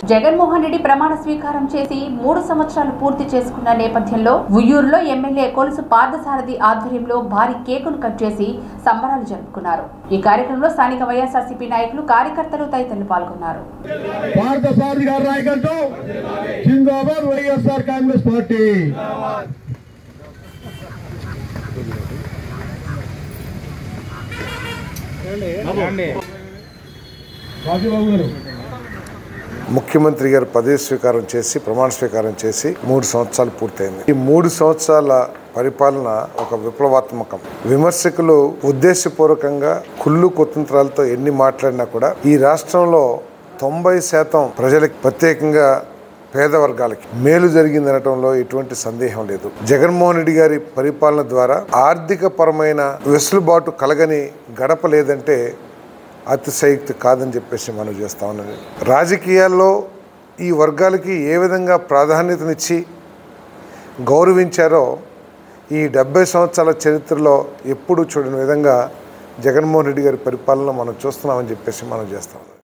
జగన్మోహన్ రెడ్డి ప్రమాణ స్వీకారం చేసి మూడు సంవత్సరాలు పూర్తి చేసుకున్న నేపథ్యంలో ఉయ్యూరులో ఎమ్మెల్యే కొలుసు పార్థసారథి ఆధ్వర్యంలో భారీ కేకును కట్ చేసి సంబరాలు జరుపుకున్నారు ఈ కార్యక్రమంలో స్థానిక వైఎస్ఆర్సీపీ నాయకులు కార్యకర్తలు తదితరులు పాల్గొన్నారు పార్థసారథి గారి నాయకత్వం జిందాబాద్ YSR Congress party Rajubabu garu ముఖ్యమంత్రి గారు పదవి స్వీకారం చేసి ప్రమాణ స్వీకారం చేసి మూడు సంవత్సరాలు పూర్తయింది ఈ మూడు సంవత్సరాల పరిపాలన ఒక విప్లవాత్మకం విమర్శకులు ఉద్దేశపూర్వకంగా కుళ్ళు కుతంత్రాలతో ఎన్ని మాట్లాడినా కూడా ఈ రాష్ట్రంలో తొంభై శాతం ప్రజలకు ప్రత్యేకంగా పేద వర్గాలకి మేలు జరిగిందనటంలో ఎటువంటి సందేహం లేదు జగన్మోహన్ రెడ్డి గారి పరిపాలన ద్వారా ఆర్థిక పరమైన వెసులుబాటు కలగని గడప లేదంటే అతిశయుక్తి కాదని చెప్పేసి మనం చేస్తా ఉన్నది రాజకీయాల్లో ఈ వర్గాలకి ఏ విధంగా ప్రాధాన్యతనిచ్చి గౌరవించారో ఈ డెబ్బై సంవత్సరాల చరిత్రలో ఎప్పుడూ చూడని విధంగా జగన్మోహన్ రెడ్డి గారి పరిపాలన మనం చూస్తున్నామని చెప్పేసి మనం చేస్తాం